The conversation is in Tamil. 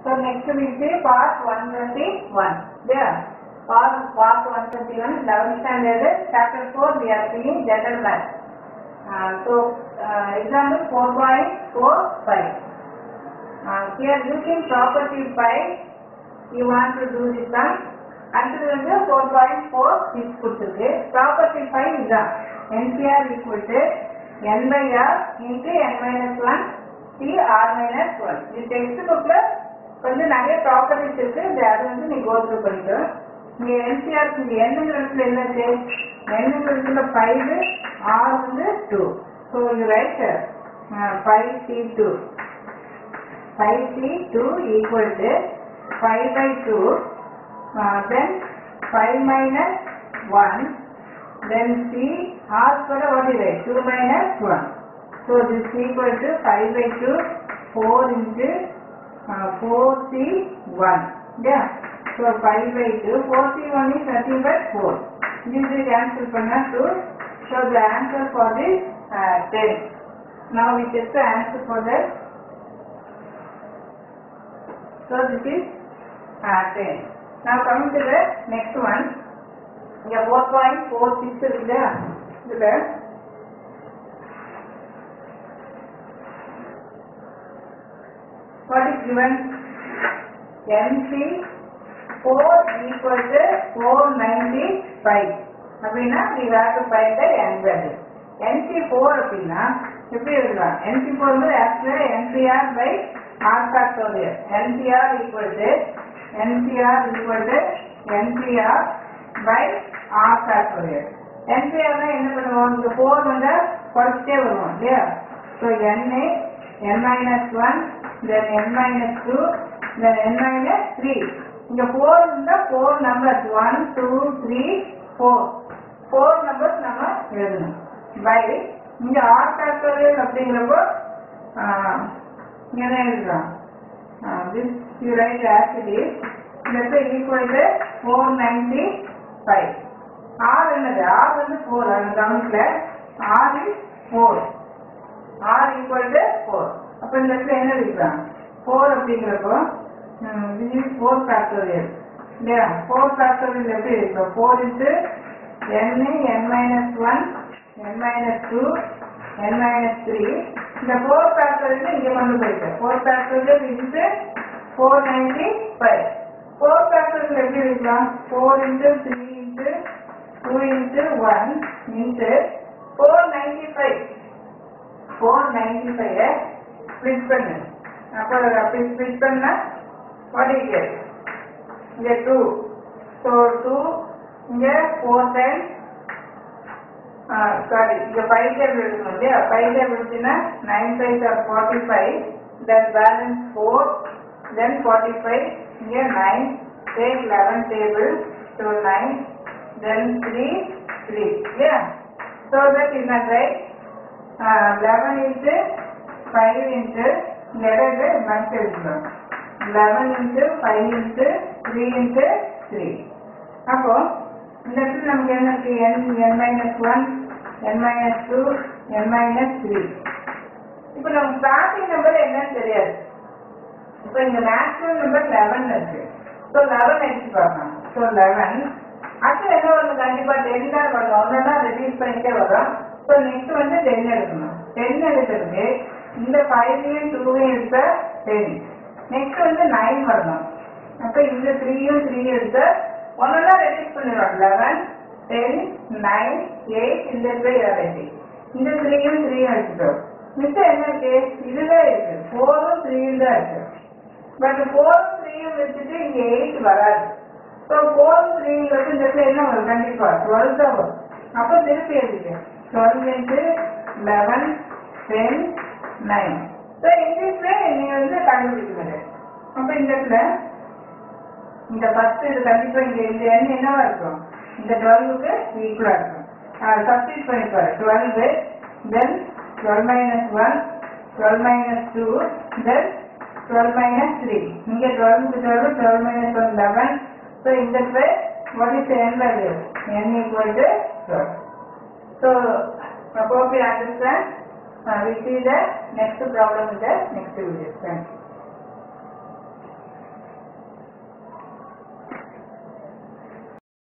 So next we see part 121. There. Part, part 121, 11th standard, chapter 4, we are seeing general math. Uh, so, uh, example 4.45. Uh, here using property 5, you want to do this one. அடுத்தது வந்து ஃபோர் பாயிண்ட் ஃபோர் சிக்ஸ் கொடுத்துருக்கு ப்ராப்பர்ட்டி ஃபைவ் இதுதான் NCR equal to N by R into N minus one C R minus one இது டெக்ஸ்ட் புக்கில் கொஞ்சம் நிறைய ப்ராப்பர்ட்டிஸ் இருக்கு இந்த அது வந்து நீ கோ த்ரூ பண்ணிக்கோ இங்க என்சிஆர் இங்க என்னங்கிற இடத்துல என்னது என்னங்கிற இடத்துல ஃபைவ் ஆர் வந்து டூ ஸோ இது right five C two five C two equal to five by two then 5 minus 1 then C R square what is it 2 minus 1 so this is equal to 5 by 2 4 into uh, 4 C 1 yeah so 5 by 2 4 C 1 is nothing but 4 this is cancel பண்ணா 2 so the answer for this uh, 10 now we check the answer for that so this is uh, 10 Now coming to the next one. இங்க 4.46 இருக்கு இல்லையா? இதுல what is given? MC 4 equal to 495 அப்படின்னா we have to find the n value. NC 4 அப்படின்னா எப்படி எழுதலாம் NC 4 வந்து actually NCR by R factorial. NCR equal to NCR equal to NCR by R factorial. NCR னா என்ன பண்ணுவோம் இந்த 4 வந்து குறைச்சிட்டே வருவோம் இல்லையா so n n minus 1 then n minus 2 then n minus 3 இங்க 4 இருந்தா 4 நம்பர்ஸ் 1 2 3 4 4 நம்பர்ஸ் நம்ம எழுதணும் பை இங்க R factorial அப்படிங்கிறப்போ ஆஹ், இங்க என்ன எழுதலாம் Uh, this you write as it is. Let's say equal to 495. R என்னது R வந்து 4 அந்த கவுண்ட்ல R is 4. R equal to 4. அப்ப இந்த இடத்துல என்ன எழுதிக்கலாம் 4 அப்படிங்கிறப்போ ம், this is 4 factorial. இல்லையா 4 factorial எப்படி இருக்கும் 4 into n n minus 1 n minus 2 n minus 3 இந்த 4 factorial இங்க கொண்டு போயிட்டு 4 factorial into 495 4 factorial எப்படி இருக்கலாம் 4 into 3 into 2 into 1 into 495 495 split பண்ணு அப்போ அப்படி ஸ்ப்ளிட் பண்ணா what is it இங்க 2 so 2 இங்க 4 times சாரி இங்க ஃபைவ் டேபிள் எடுக்கணும் இல்லையா ஃபைவ் டேபிள் எடுத்தீங்கன்னா nine five R forty five then balance four then forty five இங்க nine take eleven table so nine then three three இல்லையா so that is not right eleven into five into இந்த இடத்துல மந்த் எடுக்கணும் eleven into five into three into three அப்போ இந்த இடத்துல நமக்கு என்ன இருக்கு n n minus one n minus two n minus three இப்போ நமக்கு ஸ்டார்டிங் நம்பர் என்னன்னு தெரியாது இப்போ இங்க மேக்ஸிமம் நம்பர் லெவன் இருக்கு ஸோ லெவன் எடுத்து பார்க்கலாம் ஸோ லெவன் அடுத்து என்ன வரணும் கண்டிப்பா டென் தான் வரணும் ஒன்னா ரெடியூஸ் பண்ணிட்டே வரும் ஸோ நெக்ஸ்ட் வந்து டென் எடுக்கணும் டென் எடுக்கிறது இந்த ஃபைவையும் டூவையும் எடுத்த டென் நெக்ஸ்ட் வந்து நைன் வரணும் அப்ப இந்த த்ரீயும் த்ரீ எடுத்த ஒன்னொன்னா ரெடியூஸ் பண்ணிடுவோம் லெவன் டென் நைன் எயிட் இந்த பை வெரைட்டி இந்த த்ரீயும் த்ரீயும் எடுத்துட்டோம் மிச்சம் என்ன இருக்கு இதுதான் இருக்கு ஃபோரும் த்ரீயும் தான் இருக்கு பட் ஃபோரும் த்ரீயும் வச்சுட்டு இங்க எயிட் வராது ஸோ ஃபோரும் த்ரீங்கிறது இந்த இடத்துல என்ன வரும் கண்டிப்பா டுவெல் தான் வரும் அப்போ திருப்பி எழுதிக்க twelve into eleven ten nine so இங்கிலீஷ்ல நீங்க வந்து கண்டுபிடிக்கிறது அப்போ இந்த இடத்துல இந்த ஃபர்ஸ்ட் இது கண்டிப்பா இங்க இந்த எண் என்னவா இருக்கும் இந்த டுவெல்வுக்கு ஈக்குவலா இருக்கும் சப்ஸ்டிட் பண்ணிப்பாரு twelve then twelve minus one twelve minus two then twelve minus three இங்க டுவெல்க்கு twelve twelve minus one eleven so இந்த what is N value N equal to twelve so hope you understand. Uh, we see the next problem in the next video. Thank you.